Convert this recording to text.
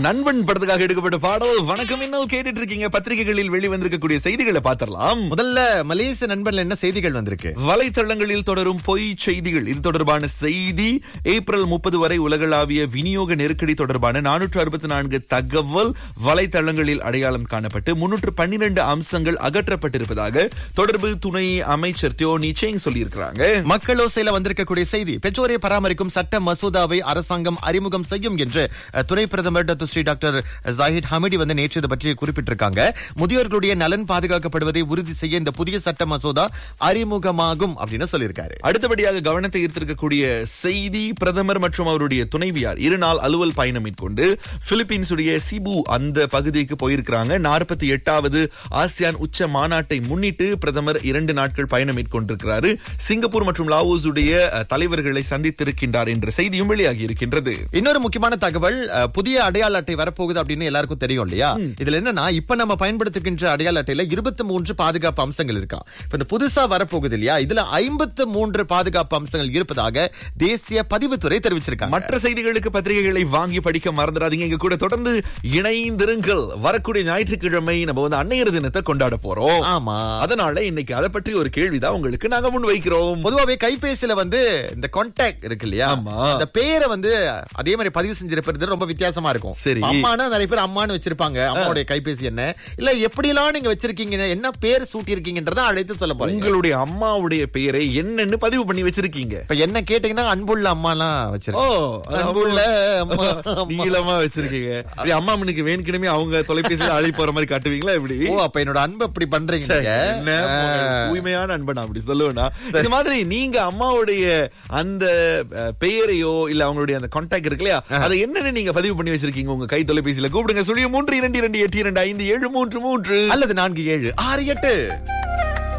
நண்பன் படத்துக்காக எடுக்கப்பட்ட பாடல் வணக்கம் இன்னும் கேட்டுட்டு இருக்கீங்க பத்திரிகைகளில் வெளிவந்திருக்கக்கூடிய செய்திகளை பார்த்தரலாம் முதல்ல மலேசிய நண்பன்ல என்ன செய்திகள் வந்திருக்கு வலைத்தளங்களில் தொடரும் பொய் செய்திகள் இது தொடர்பான செய்தி ஏப்ரல் முப்பது வரை உலகளாவிய விநியோக நெருக்கடி தொடர்பான நானூற்று அறுபத்தி நான்கு தகவல் வலைத்தளங்களில் அடையாளம் காணப்பட்டு முன்னூற்று பன்னிரண்டு அம்சங்கள் அகற்றப்பட்டிருப்பதாக தொடர்பு துணை அமைச்சர் தியோ நிச்சயம் சொல்லியிருக்கிறாங்க மக்களோசையில வந்திருக்கக்கூடிய செய்தி பெற்றோரை பராமரிக்கும் சட்ட மசோதாவை அரசாங்கம் அறிமுகம் செய்யும் என்று அஹ், துணை பிரதமர் doctor Shri doctor Zahid Hamidi வந்து நேற்று இது பற்றி குறிப்பிட்டிருக்காங்க முதியோர்களுடைய நலன் பாதுகாக்கப்படுவதை உறுதி செய்ய இந்த புதிய சட்ட மசோதா அறிமுகமாகும் அப்படின்னு சொல்லியிருக்காரு அடுத்தபடியாக கவனத்தை ஈர்த்திருக்கக்கூடிய செய்தி பிரதமர் மற்றும் அவருடைய துணைவியார் இரு நாள் அலுவல் பயணம் மேற்கொண்டு பிலிப்பீன்ஸுடைய சிபு அந்த பகுதிக்கு போயிருக்கிறாங்க நாற்பத்தி எட்டாவது ஆசியான் உச்ச மாநாட்டை முன்னிட்டு பிரதமர் இரண்டு நாட்கள் பயணம் மேற்கொண்டிருக்கிறாரு சிங்கப்பூர் மற்றும் லாவோஸ் உடைய அஹ், தலைவர்களை சந்தித்திருக்கின்றார் என்ற செய்தியும் வெளியாகி இருக்கின்றது இன்னொரு முக்கியமான தகவல் அஹ், புதிய அடையாள அட்டை வரப்போகுது அப்படின்னு எல்லாருக்கும் தெரியும் இல்லையா இதுல என்னன்னா இப்ப நம்ம பயன்படுத்துகின்ற அடையாள அட்டையில இருபத்தி மூன்று பாதுகாப்பு அம்சங்கள் இருக்காம் இப்ப இந்த புதுசா வரப்போகுது இல்லையா இதுல ஐம்பத்து மூன்று பாதுகாப்பு அம்சங்கள் இருப்பதாக தேசிய பதிவுத்துறை தெரிவிச்சிருக்காங்க மற்ற செய்திகளுக்கு பத்திரிகைகளை வாங்கி படிக்க மறந்துடாதீங்க இங்க கூட தொடர்ந்து இணைந்திருங்கள் வரக்கூடிய ஞாயிற்றுக்கிழமை நம்ம வந்து அன்னையர் தினத்தை கொண்டாட போறோம் ஆமா அதனால இன்னைக்கு அதை பற்றி ஒரு கேள்விதான் உங்களுக்கு நாங்க முன் வைக்கிறோம் பொதுவாவே கைபேசியில வந்து இந்த கான்டாக்ட் இருக்கு இல்லையா ஆமா. அந்த பேரை வந்து அதே மாதிரி பதிவு செஞ்சிருப்பது ரொம்ப வித்தியாசமா இருக்கும் சரி. அம்மானா நிறைய பேர் அம்மான்னு வச்சிருப்பாங்க அம்மாவுடைய கைபேசி என்ன இல்ல எப்படிலாம் நீங்க வச்சிருக்கீங்க என்ன பேர் சூட்டி இருக்கீங்கன்றத அழைத்து சொல்ல போறீங்க உங்களுடைய அம்மாவுடைய பெயரை என்னன்னு பதிவு பண்ணி வச்சிருக்கீங்க இப்ப என்ன கேட்டீங்கன்னா அன்புள்ள அம்மாலாம் ஓ வச்சிருக்கேன் அன்புள்ள அம்மா அம்மா. நீளமா வச்சிருக்கீங்க இப்படி அம்மா மனுக்கு வேணுக்கணுமே அவங்க தொலைபேசியில அழி போற மாதிரி காட்டுவீங்களா இப்படி ஓ அப்ப என்னோட அன்பு அப்படி பண்றீங்க ச்சே, நீங்க? என்ன போங்க, ஆ. தூய்மையான அன்பை நான் அப்படி சொல்லுவேனா இந்த மாதிரி நீங்க அம்மாவுடைய அந்த அஹ், பெயரையோ இல்ல அவங்களுடைய அந்த கான்டாக்ட் இருக்கு இல்லையா அதை என்னன்னு நீங்க பதிவு பண்ணி வச்சிருக்கீங்க உங்க கை தொலைபேசியில கூப்பிடுங்க சுழிய மூன்று இரண்டு இரண்டு எட்டு இரண்டு ஐந்து ஏழு மூன்று மூன்று அல்லது நான்கு ஏழு ஆறு எட்டு